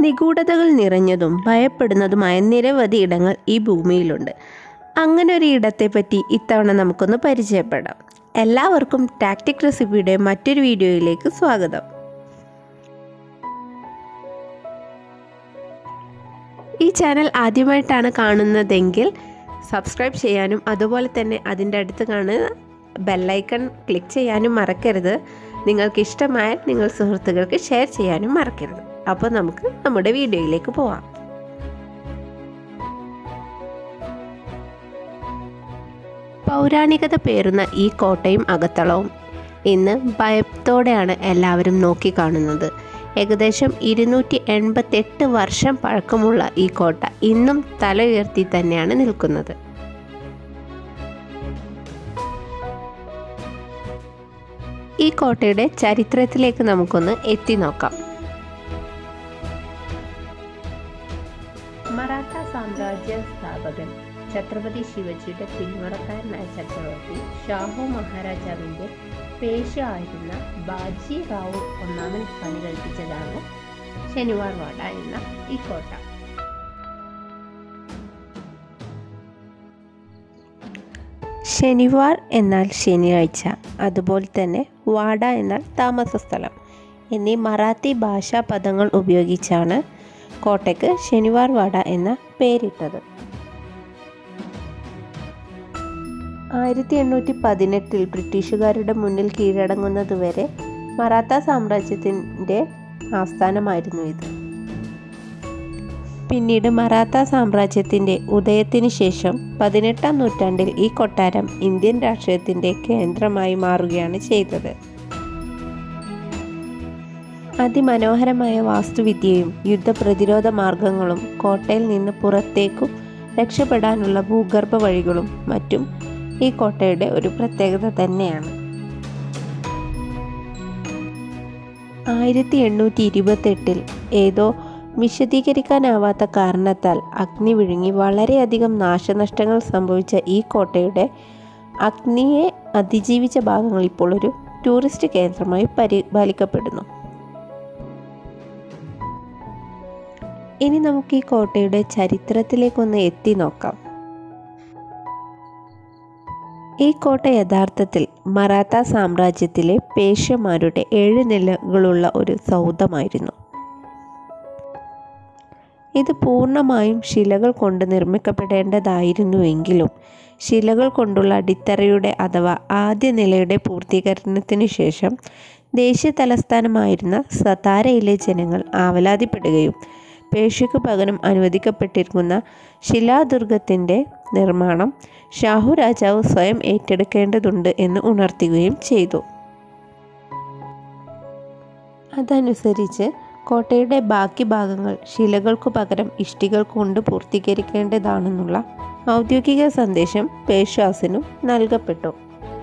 നിഗൂഢതകൾ നിറഞ്ഞതും ഭയപ്പെടുന്നതുമായ നിരവധി ഇടങ്ങൾ ഈ ഭൂമിയിലുണ്ട് അങ്ങനെ ഒരു ഇടത്തെപ്പറ്റി ഇത്തവണ നമുക്കൊന്ന് പരിചയപ്പെടാം എല്ലാവർക്കും ടാക്ടിക് റെസിപ്പിയുടെ മറ്റൊരു വീഡിയോയിലേക്ക് സ്വാഗതം ഈ ചാനൽ ആദ്യമായിട്ടാണ് കാണുന്നതെങ്കിൽ സബ്സ്ക്രൈബ് ചെയ്യാനും അതുപോലെ തന്നെ അതിൻ്റെ അടുത്ത് കാണുന്ന ബെല്ലൈക്കൺ ക്ലിക്ക് ചെയ്യാനും മറക്കരുത് നിങ്ങൾക്ക് ഇഷ്ടമായാൽ നിങ്ങൾ സുഹൃത്തുക്കൾക്ക് ഷെയർ ചെയ്യാനും മറക്കരുത് അപ്പോൾ നമുക്ക് നമ്മുടെ വീഡിയോയിലേക്ക് പോവാം പൗരാണികത പേറുന്ന ഈ കോട്ടയും അകത്തളവും ഇന്ന് ഭയത്തോടെയാണ് എല്ലാവരും നോക്കിക്കാണുന്നത് ഏകദേശം ഇരുന്നൂറ്റി എൺപത്തെട്ട് വർഷം പഴക്കമുള്ള ഈ കോട്ട ഇന്നും തല ഉയർത്തി തന്നെയാണ് നിൽക്കുന്നത് ഈ കോട്ടയുടെ ചരിത്രത്തിലേക്ക് നമുക്കൊന്ന് എത്തി നോക്കാം മറാഠ സാമ്രാജ്യ സ്ഥാപകൻ ഛത്രപതി ശിവജിയുടെ പിന്മുറക്കാരനായ ചക്രവർത്തി ഷാഹു മഹാരാജാവിൻ്റെ പേശ ആയിരുന്ന ബാജി റാവു ഒന്നാമൻ പണി കഴിപ്പിച്ചതാണ് ശനിവാർ വാഡ എന്ന ഈ കോട്ട ശനിവാർ എന്നാൽ ശനിയാഴ്ച അതുപോലെ തന്നെ വാഡ എന്നാൽ താമസ സ്ഥലം എന്നീ മറാത്തി ഭാഷാ പദങ്ങൾ ഉപയോഗിച്ചാണ് കോട്ടയ്ക്ക് ശനിവാർ വാഡ എന്ന പേരിട്ടത് ആയിരത്തി എണ്ണൂറ്റി പതിനെട്ടിൽ ബ്രിട്ടീഷുകാരുടെ മുന്നിൽ കീഴടങ്ങുന്നതുവരെ മറാത്ത സാമ്രാജ്യത്തിൻ്റെ ആസ്ഥാനമായിരുന്നു ഇത് പിന്നീട് മറാത്ത സാമ്രാജ്യത്തിൻ്റെ ഉദയത്തിന് ശേഷം പതിനെട്ടാം നൂറ്റാണ്ടിൽ ഈ കൊട്ടാരം ഇന്ത്യൻ രാഷ്ട്രീയത്തിൻ്റെ കേന്ദ്രമായി മാറുകയാണ് ചെയ്തത് അതിമനോഹരമായ വാസ്തുവിദ്യയും യുദ്ധപ്രതിരോധ മാർഗങ്ങളും കോട്ടയിൽ നിന്ന് പുറത്തേക്കും രക്ഷപ്പെടാനുള്ള ഭൂഗർഭ വഴികളും മറ്റും ഈ കോട്ടയുടെ ഒരു പ്രത്യേകത തന്നെയാണ് ആയിരത്തി എണ്ണൂറ്റി ഇരുപത്തെട്ടിൽ ഏതോ വിശദീകരിക്കാനാവാത്ത കാരണത്താൽ അഗ്നി വിഴുങ്ങി വളരെയധികം നാശനഷ്ടങ്ങൾ സംഭവിച്ച ഈ കോട്ടയുടെ അഗ്നിയെ അതിജീവിച്ച ഭാഗങ്ങൾ ഇപ്പോൾ ഒരു ടൂറിസ്റ്റ് കേന്ദ്രമായി പരിപാലിക്കപ്പെടുന്നു ഇനി നമുക്ക് ഈ കോട്ടയുടെ ചരിത്രത്തിലേക്കൊന്ന് എത്തി നോക്കാം ഈ കോട്ട യഥാർത്ഥത്തിൽ മറാത്ത സാമ്രാജ്യത്തിലെ പേഷ്യമാരുടെ ഏഴ് നിലകളുള്ള ഒരു സൗധമായിരുന്നു ഇത് പൂർണ്ണമായും ശിലകൾ കൊണ്ട് നിർമ്മിക്കപ്പെടേണ്ടതായിരുന്നുവെങ്കിലും ശിലകൾ കൊണ്ടുള്ള അടിത്തറയുടെ അഥവാ ആദ്യ നിലയുടെ പൂർത്തീകരണത്തിന് ശേഷം ദേശീയ തലസ്ഥാനമായിരുന്ന സതാരയിലെ ജനങ്ങൾ ആവലാതിപ്പെടുകയും പേഷ്യക്ക് പകരം അനുവദിക്കപ്പെട്ടിരിക്കുന്ന ശിലാദുർഗത്തിൻ്റെ നിർമ്മാണം ഷാഹു രാജാവ് സ്വയം ഏറ്റെടുക്കേണ്ടതുണ്ട് എന്ന് ഉണർത്തുകയും ചെയ്തു അതനുസരിച്ച് കോട്ടയുടെ ബാക്കി ഭാഗങ്ങൾ ശിലകൾക്കു പകരം ഇഷ്ടികൾ കൊണ്ട് പൂർത്തീകരിക്കേണ്ടതാണെന്നുള്ള ഔദ്യോഗിക സന്ദേശം പേഷ്വാസിനും നൽകപ്പെട്ടു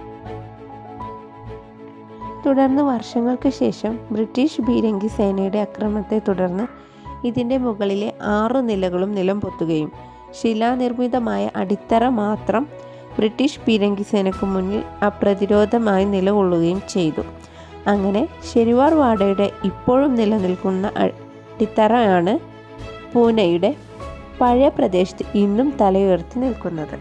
തുടർന്ന് വർഷങ്ങൾക്ക് ശേഷം ബ്രിട്ടീഷ് ബീരങ്കി സേനയുടെ അക്രമത്തെ തുടർന്ന് ഇതിൻ്റെ മുകളിലെ ആറു നിലകളും നിലം പൊത്തുകയും ശിലാനിർമ്മിതമായ അടിത്തറ മാത്രം ബ്രിട്ടീഷ് പീരങ്കി സേനയ്ക്ക് മുന്നിൽ അപ്രതിരോധമായി നിലകൊള്ളുകയും ചെയ്തു അങ്ങനെ ശനിവാർ വാഡയുടെ ഇപ്പോഴും നിലനിൽക്കുന്ന അടിത്തറയാണ് പൂനെയുടെ പഴയ പ്രദേശത്ത് ഇന്നും തലയുയർത്തി നിൽക്കുന്നത്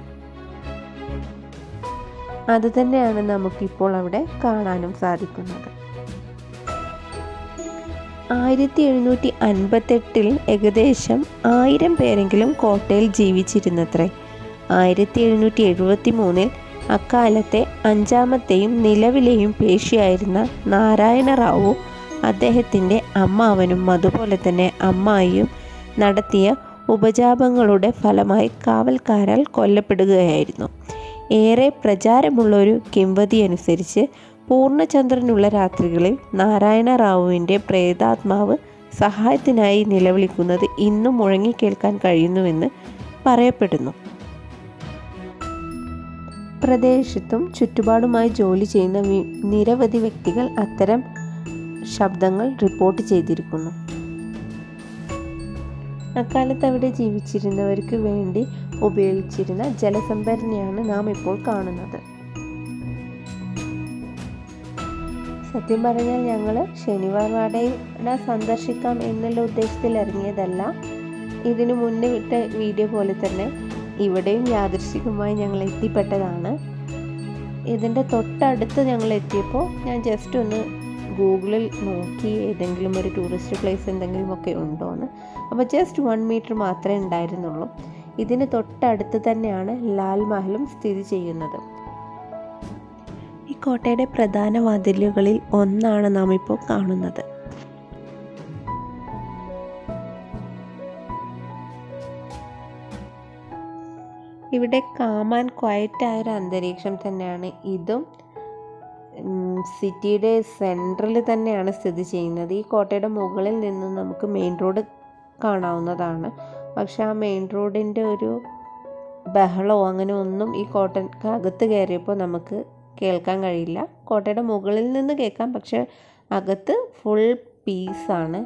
അതുതന്നെയാണ് നമുക്കിപ്പോൾ അവിടെ കാണാനും സാധിക്കുന്നത് ആയിരത്തി എഴുന്നൂറ്റി അൻപത്തെട്ടിൽ ഏകദേശം ആയിരം പേരെങ്കിലും കോട്ടയിൽ ജീവിച്ചിരുന്നത്രേ ആയിരത്തി എഴുന്നൂറ്റി എഴുപത്തി മൂന്നിൽ അക്കാലത്തെ അഞ്ചാമത്തെയും നിലവിലെയും പേശിയായിരുന്ന നാരായണ റാവു അദ്ദേഹത്തിൻ്റെ അമ്മാവനും അതുപോലെ തന്നെ അമ്മായിയും നടത്തിയ ഉപജാപങ്ങളുടെ ഫലമായി കാവൽക്കാരാൽ കൊല്ലപ്പെടുകയായിരുന്നു ഏറെ പ്രചാരമുള്ള ഒരു കിംവതി അനുസരിച്ച് പൂർണ്ണചന്ദ്രനുള്ള രാത്രികളിൽ നാരായണ റാവുവിൻ്റെ പ്രേതാത്മാവ് സഹായത്തിനായി നിലവിളിക്കുന്നത് ഇന്നും മുഴങ്ങിക്കേൾക്കാൻ കഴിയുന്നുവെന്ന് പറയപ്പെടുന്നു പ്രദേശത്തും ചുറ്റുപാടുമായി ജോലി ചെയ്യുന്ന നിരവധി വ്യക്തികൾ അത്തരം ശബ്ദങ്ങൾ റിപ്പോർട്ട് ചെയ്തിരിക്കുന്നു അക്കാലത്ത് അവിടെ ജീവിച്ചിരുന്നവർക്ക് വേണ്ടി ഉപയോഗിച്ചിരുന്ന ജലസംഭരണിയാണ് നാം ഇപ്പോൾ കാണുന്നത് സത്യം പറഞ്ഞാൽ ഞങ്ങൾ ശനിവാർ വാടക സന്ദർശിക്കാം എന്നുള്ള ഉദ്ദേശത്തിൽ ഇറങ്ങിയതല്ല ഇതിനു മുന്നേ വിട്ട വീഡിയോ പോലെ തന്നെ ഇവിടെയും യാദൃശികമായി ഞങ്ങൾ എത്തിപ്പെട്ടതാണ് ഇതിൻ്റെ തൊട്ടടുത്ത് ഞങ്ങൾ എത്തിയപ്പോൾ ഞാൻ ജസ്റ്റ് ഒന്ന് ഗൂഗിളിൽ നോക്കി ഏതെങ്കിലും ഒരു ടൂറിസ്റ്റ് പ്ലേസ് എന്തെങ്കിലും ഒക്കെ ഉണ്ടോ എന്ന് അപ്പോൾ ജസ്റ്റ് വൺ മീറ്റർ മാത്രമേ ഉണ്ടായിരുന്നുള്ളൂ ഇതിന് തൊട്ടടുത്ത് തന്നെയാണ് ലാൽ മഹലും സ്ഥിതി ചെയ്യുന്നത് ഈ കോട്ടയുടെ പ്രധാന വാതിലുകളിൽ ഒന്നാണ് നാം ഇപ്പോൾ കാണുന്നത് ഇവിടെ കാമാൻ ക്വയറ്റായ ഒരു അന്തരീക്ഷം തന്നെയാണ് ഇതും സിറ്റിയുടെ സെൻട്രൽ തന്നെയാണ് സ്ഥിതി ചെയ്യുന്നത് ഈ കോട്ടയുടെ മുകളിൽ നിന്ന് നമുക്ക് മെയിൻ റോഡ് കാണാവുന്നതാണ് പക്ഷെ ആ മെയിൻ റോഡിൻ്റെ ഒരു ബഹളമോ അങ്ങനെ ഒന്നും ഈ കോട്ടയ്ക്കകത്ത് കയറിയപ്പോൾ നമുക്ക് കേൾക്കാൻ കഴിയില്ല കോട്ടയുടെ മുകളിൽ നിന്ന് കേൾക്കാം പക്ഷെ അകത്ത് ഫുൾ പീസാണ്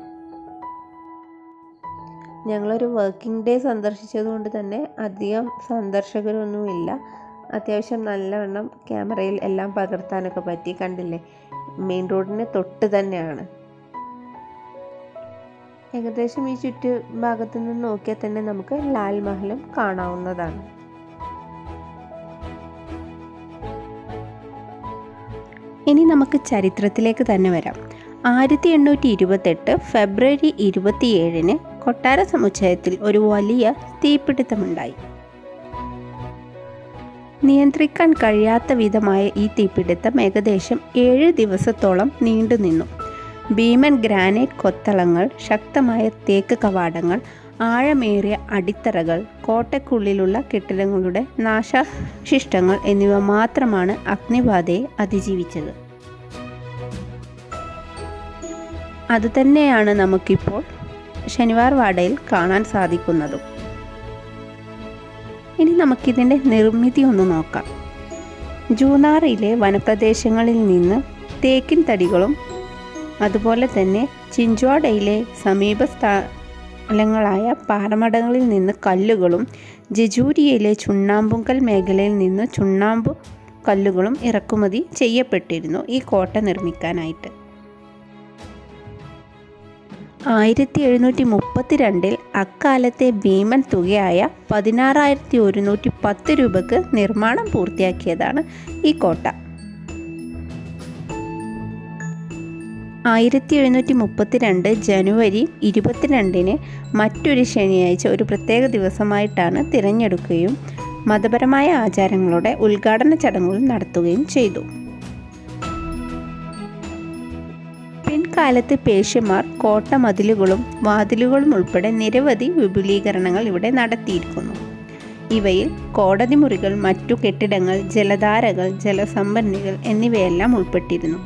ഞങ്ങളൊരു വർക്കിംഗ് ഡേ സന്ദർശിച്ചത് കൊണ്ട് തന്നെ അധികം സന്ദർശകരൊന്നുമില്ല അത്യാവശ്യം നല്ലവണ്ണം ക്യാമറയിൽ എല്ലാം പകർത്താനൊക്കെ പറ്റി കണ്ടില്ലേ മെയിൻ റോഡിന് തൊട്ട് തന്നെയാണ് ഏകദേശം ഈ ചുറ്റുഭാഗത്തു നിന്ന് നോക്കിയാൽ തന്നെ നമുക്ക് ലാൽ മഹലും കാണാവുന്നതാണ് ഇനി നമുക്ക് ചരിത്രത്തിലേക്ക് തന്നെ വരാം ആയിരത്തി എണ്ണൂറ്റി ഇരുപത്തെട്ട് ഫെബ്രുവരി ഇരുപത്തിയേഴിന് കൊട്ടാര സമുച്ചയത്തിൽ ഒരു വലിയ തീപിടുത്തമുണ്ടായി നിയന്ത്രിക്കാൻ കഴിയാത്ത വിധമായ ഈ തീപിടുത്തം ഏകദേശം ഏഴ് ദിവസത്തോളം നീണ്ടുനിന്നു ഭീമൻ ഗ്രാനൈറ്റ് കൊത്തളങ്ങൾ ശക്തമായ തേക്ക് കവാടങ്ങൾ ആഴമേറിയ അടിത്തറകൾ കോട്ടയ്ക്കുള്ളിലുള്ള കെട്ടിടങ്ങളുടെ നാശശിഷ്ടങ്ങൾ എന്നിവ മാത്രമാണ് അഗ്നിബാധയെ അതിജീവിച്ചത് അതുതന്നെയാണ് നമുക്കിപ്പോൾ ശനിവാർ വാടയിൽ കാണാൻ സാധിക്കുന്നതും ഇനി നമുക്കിതിൻ്റെ നിർമ്മിതി ഒന്ന് നോക്കാം ജൂനാറിലെ വനപ്രദേശങ്ങളിൽ നിന്ന് തേക്കിൻ തടികളും അതുപോലെ തന്നെ ചിഞ്ചുവാഡയിലെ സമീപ സ്ഥലങ്ങളായ പാറമടങ്ങളിൽ നിന്ന് കല്ലുകളും ജജൂരിയയിലെ ചുണ്ണാമ്പുങ്കൽ മേഖലയിൽ നിന്ന് ചുണ്ണാമ്പു കല്ലുകളും ഇറക്കുമതി ചെയ്യപ്പെട്ടിരുന്നു ഈ കോട്ട നിർമ്മിക്കാനായിട്ട് ആയിരത്തി എഴുന്നൂറ്റി മുപ്പത്തിരണ്ടിൽ അക്കാലത്തെ ഭീമൻ തുകയായ പതിനാറായിരത്തി ഒരുന്നൂറ്റി പത്ത് രൂപക്ക് നിർമ്മാണം പൂർത്തിയാക്കിയതാണ് ഈ കോട്ട ആയിരത്തി എഴുന്നൂറ്റി മുപ്പത്തിരണ്ട് ജനുവരി ഇരുപത്തിരണ്ടിന് മറ്റൊരു ശനിയാഴ്ച ഒരു പ്രത്യേക ദിവസമായിട്ടാണ് തിരഞ്ഞെടുക്കുകയും മതപരമായ ആചാരങ്ങളുടെ ഉദ്ഘാടന ചടങ്ങുകൾ നടത്തുകയും ചെയ്തു പിൻകാലത്ത് പേഷ്യന്മാർ കോട്ട മതിലുകളും വാതിലുകളും ഉൾപ്പെടെ നിരവധി വിപുലീകരണങ്ങൾ ഇവിടെ നടത്തിയിരിക്കുന്നു ഇവയിൽ കോടതി മുറികൾ മറ്റു കെട്ടിടങ്ങൾ ജലധാരകൾ ജലസംഭരണികൾ എന്നിവയെല്ലാം ഉൾപ്പെട്ടിരുന്നു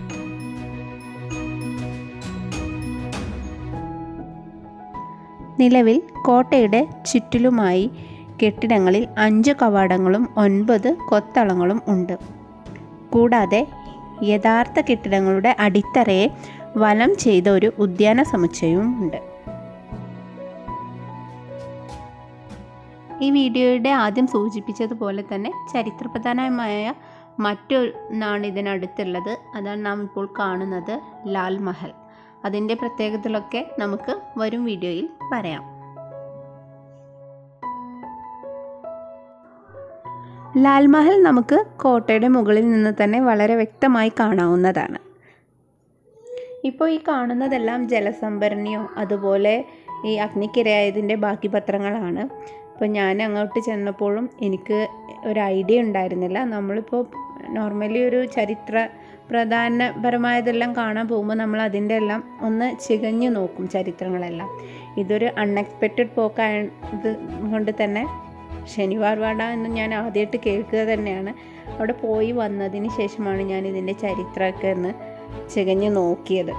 നിലവിൽ കോട്ടയുടെ ചുറ്റിലുമായി കെട്ടിടങ്ങളിൽ അഞ്ച് കവാടങ്ങളും ഒൻപത് കൊത്തളങ്ങളും ഉണ്ട് കൂടാതെ യഥാർത്ഥ കെട്ടിടങ്ങളുടെ അടിത്തറയെ വലം ചെയ്ത ഒരു ഉദ്യാന സമുച്ചയവും ഉണ്ട് ഈ വീഡിയോയുടെ ആദ്യം സൂചിപ്പിച്ചതുപോലെ തന്നെ ചരിത്രപ്രധാനമായ മറ്റൊന്നാണ് ഇതിനടുത്തുള്ളത് അതാണ് നാം ഇപ്പോൾ കാണുന്നത് ലാൽ മഹൽ അതിൻ്റെ പ്രത്യേകതകളൊക്കെ നമുക്ക് വരും വീഡിയോയിൽ പറയാം ലാൽമഹൽ നമുക്ക് കോട്ടയുടെ മുകളിൽ നിന്ന് തന്നെ വളരെ വ്യക്തമായി കാണാവുന്നതാണ് ഇപ്പോൾ ഈ കാണുന്നതെല്ലാം ജലസംഭരണിയോ അതുപോലെ ഈ അഗ്നിക്കിരയായതിൻ്റെ ബാക്കി പത്രങ്ങളാണ് അപ്പോൾ ഞാൻ അങ്ങോട്ട് ചെന്നപ്പോഴും എനിക്ക് ഒരു ഐഡിയ ഉണ്ടായിരുന്നില്ല നമ്മളിപ്പോൾ നോർമലി ഒരു ചരിത്ര പ്രധാനപരമായതെല്ലാം കാണാൻ പോകുമ്പോൾ നമ്മൾ അതിൻ്റെ എല്ലാം ഒന്ന് ചികഞ്ഞു നോക്കും ചരിത്രങ്ങളെല്ലാം ഇതൊരു അൺഎക്സ്പെക്റ്റഡ് പോക്കായത് കൊണ്ട് തന്നെ ശനിവാർ വാട എന്ന് ഞാൻ ആദ്യമായിട്ട് കേൾക്കുക തന്നെയാണ് അവിടെ പോയി വന്നതിന് ശേഷമാണ് ഞാൻ ഇതിൻ്റെ ചരിത്രമൊക്കെ ഒന്ന് ചികഞ്ഞു നോക്കിയത്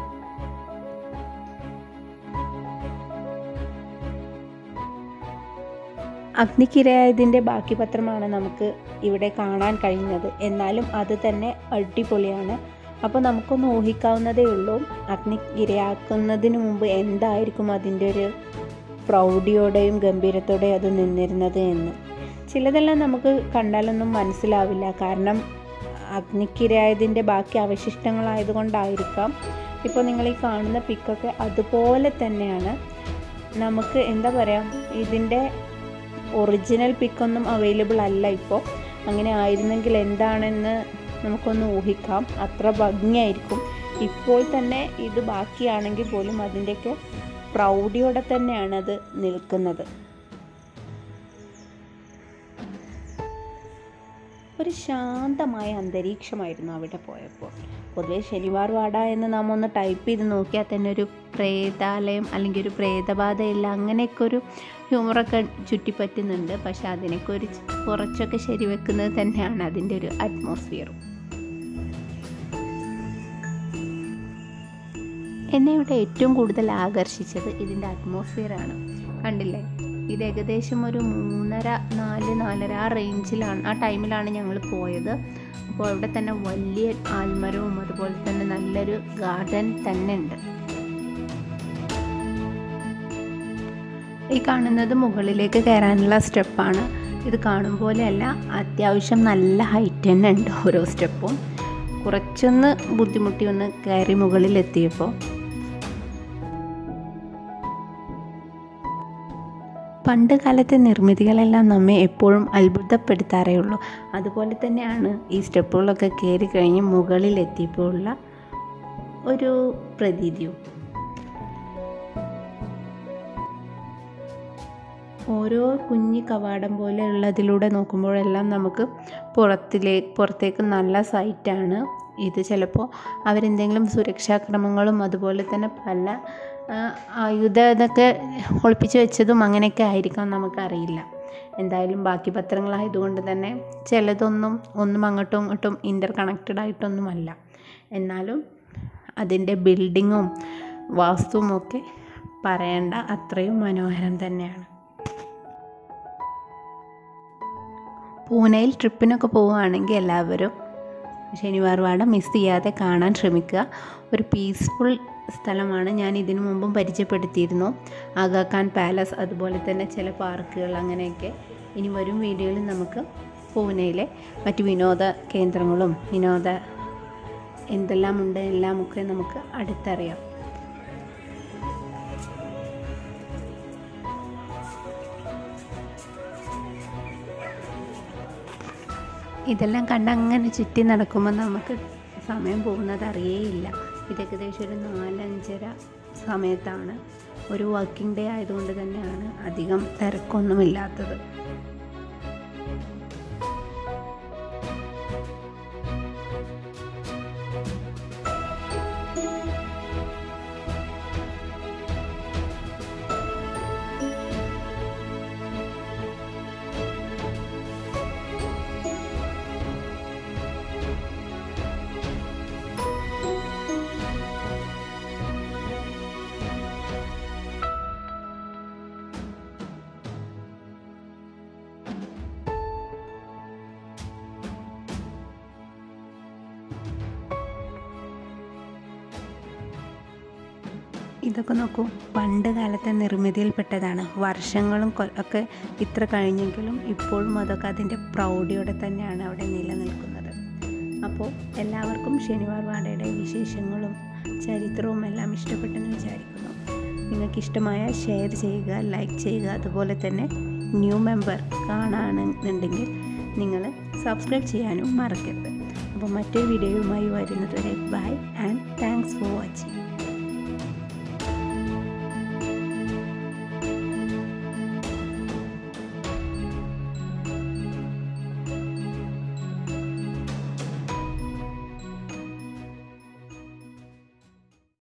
അഗ്നിക്കിരയായതിൻ്റെ ബാക്കി പത്രമാണ് നമുക്ക് ഇവിടെ കാണാൻ കഴിയുന്നത് എന്നാലും അത് തന്നെ അടിപൊളിയാണ് അപ്പോൾ നമുക്കൊന്ന് ഊഹിക്കാവുന്നതേ ഉള്ളൂ അഗ്നി ഇരയാക്കുന്നതിന് മുമ്പ് എന്തായിരിക്കും അതിൻ്റെ ഒരു പ്രൗഢിയോടെയും ഗംഭീരത്തോടെയും അത് നിന്നിരുന്നത് എന്ന് ചിലതെല്ലാം നമുക്ക് കണ്ടാലൊന്നും മനസ്സിലാവില്ല കാരണം അഗ്നിക്കിരയായതിൻ്റെ ബാക്കി അവശിഷ്ടങ്ങളായതുകൊണ്ടായിരിക്കാം ഇപ്പോൾ നിങ്ങൾ ഈ കാണുന്ന പിക്കൊക്കെ അതുപോലെ തന്നെയാണ് നമുക്ക് എന്താ പറയുക ഇതിൻ്റെ ഒറിജിനൽ പിക്കൊന്നും അവൈലബിൾ അല്ല ഇപ്പോൾ അങ്ങനെ ആയിരുന്നെങ്കിൽ എന്താണെന്ന് നമുക്കൊന്ന് ഊഹിക്കാം അത്ര ഭംഗിയായിരിക്കും ഇപ്പോൾ തന്നെ ഇത് ബാക്കിയാണെങ്കിൽ പോലും അതിൻ്റെയൊക്കെ പ്രൗഢിയോടെ തന്നെയാണ് അത് നിൽക്കുന്നത് ഒരു ശാന്തമായ അന്തരീക്ഷമായിരുന്നു അവിടെ പോയപ്പോൾ പൊതുവേ ശനിവാർ വാട എന്ന് നാം ഒന്ന് ടൈപ്പ് ചെയ്ത് നോക്കിയാൽ തന്നെ ഒരു പ്രേതാലയം അല്ലെങ്കിൽ ഒരു പ്രേതബാധയില്ല അങ്ങനെയൊക്കെ ഒരു ഹ്യൂമറൊക്കെ ചുറ്റിപ്പറ്റുന്നുണ്ട് പക്ഷെ അതിനൊക്കെ ഒരു കുറച്ചൊക്കെ ശരിവെക്കുന്നത് തന്നെയാണ് അതിൻ്റെ ഒരു അറ്റ്മോസ്ഫിയറും എന്നെ ഇവിടെ ഏറ്റവും കൂടുതൽ ആകർഷിച്ചത് ഇതിൻ്റെ അറ്റ്മോസ്ഫിയറാണ് കണ്ടില്ലേ ഇത് ഏകദേശം ഒരു മൂന്നര നാല് നാലര ആ റേഞ്ചിലാണ് ആ ടൈമിലാണ് ഞങ്ങൾ പോയത് അപ്പോൾ അവിടെ തന്നെ വലിയ ആൽമരവും അതുപോലെ തന്നെ നല്ലൊരു ഗാർഡൻ തന്നെ ഉണ്ട് ഈ കാണുന്നത് മുകളിലേക്ക് കയറാനുള്ള സ്റ്റെപ്പാണ് ഇത് കാണും പോലെയല്ല അത്യാവശ്യം നല്ല ഹൈറ്റ് തന്നെ ഉണ്ട് ഓരോ സ്റ്റെപ്പും കുറച്ചൊന്ന് ബുദ്ധിമുട്ടി ഒന്ന് കയറി മുകളിലെത്തിയപ്പോൾ പണ്ട് കാലത്തെ നിർമ്മിതികളെല്ലാം നമ്മെ എപ്പോഴും അത്ഭുതപ്പെടുത്താറേ ഉള്ളൂ അതുപോലെ തന്നെയാണ് ഈ സ്റ്റെപ്പുകളൊക്കെ കയറി കഴിഞ്ഞ് മുകളിലെത്തിയപ്പോൾ ഉള്ള ഒരു പ്രതീതിയും ഓരോ കുഞ്ഞി കവാടം പോലെ ഉള്ളതിലൂടെ നോക്കുമ്പോഴെല്ലാം നമുക്ക് പുറത്തിലേ പുറത്തേക്ക് നല്ല സൈറ്റാണ് ഇത് ചിലപ്പോൾ അവരെന്തെങ്കിലും സുരക്ഷാക്രമങ്ങളും അതുപോലെ തന്നെ പല ആയുധ ഇതൊക്കെ ഒളിപ്പിച്ച് വെച്ചതും അങ്ങനെയൊക്കെ ആയിരിക്കാം നമുക്കറിയില്ല എന്തായാലും ബാക്കി പത്രങ്ങളായതുകൊണ്ട് തന്നെ ചിലതൊന്നും ഒന്നും അങ്ങോട്ടും ഇങ്ങോട്ടും ഇൻ്റർ കണക്റ്റഡ് ആയിട്ടൊന്നുമല്ല എന്നാലും അതിൻ്റെ ബിൽഡിങ്ങും വാസ്തുവും ഒക്കെ പറയേണ്ട അത്രയും മനോഹരം തന്നെയാണ് പൂനെയിൽ ട്രിപ്പിനൊക്കെ പോവുകയാണെങ്കിൽ എല്ലാവരും ശനിവാർ വാട മിസ് ചെയ്യാതെ കാണാൻ ശ്രമിക്കുക ഒരു പീസ്ഫുൾ സ്ഥലമാണ് ഞാൻ ഇതിനു മുമ്പും പരിചയപ്പെടുത്തിയിരുന്നു ആഗാഖാൻ പാലസ് അതുപോലെ തന്നെ ചില പാർക്കുകൾ അങ്ങനെയൊക്കെ ഇനി വരും വീഡിയോയിൽ നമുക്ക് പൂനെയിലെ മറ്റ് വിനോദ കേന്ദ്രങ്ങളും വിനോദ എന്തെല്ലാം ഉണ്ട് എല്ലാം ഒക്കെ നമുക്ക് അടുത്തറിയാം ഇതെല്ലാം കണ്ട് അങ്ങനെ ചുറ്റി നടക്കുമ്പോൾ നമുക്ക് സമയം പോകുന്നത് അറിയേയില്ല ഇത് ഏകദേശം ഒരു നാലഞ്ചര സമയത്താണ് ഒരു വർക്കിംഗ് ഡേ ആയതുകൊണ്ട് തന്നെയാണ് അധികം തിരക്കൊന്നുമില്ലാത്തത് ഇതൊക്കെ നോക്കൂ പണ്ട് കാലത്തെ നിർമ്മിതിയിൽപ്പെട്ടതാണ് വർഷങ്ങളും കൊ- ഒക്കെ ഇത്ര കഴിഞ്ഞെങ്കിലും ഇപ്പോഴും അതൊക്കെ അതിൻ്റെ പ്രൗഢിയോടെ തന്നെയാണ് അവിടെ നിലനിൽക്കുന്നത് അപ്പോൾ എല്ലാവർക്കും ശനിവാർ വാടയുടെ വിശേഷങ്ങളും ചരിത്രവും എല്ലാം ഇഷ്ടപ്പെട്ടെന്ന് വിചാരിക്കുന്നു നിങ്ങൾക്ക് ഇഷ്ടമായ ഷെയർ ചെയ്യുക ലൈക്ക് ചെയ്യുക അതുപോലെ തന്നെ ന്യൂ മെമ്പർ കാണുകയാണെന്നുണ്ടെങ്കിൽ നിങ്ങൾ സബ്സ്ക്രൈബ് ചെയ്യാനും മറക്കരുത് അപ്പോൾ മറ്റൊരു വീഡിയോയുമായി വരുന്നത് വരെ bye and thanks for watching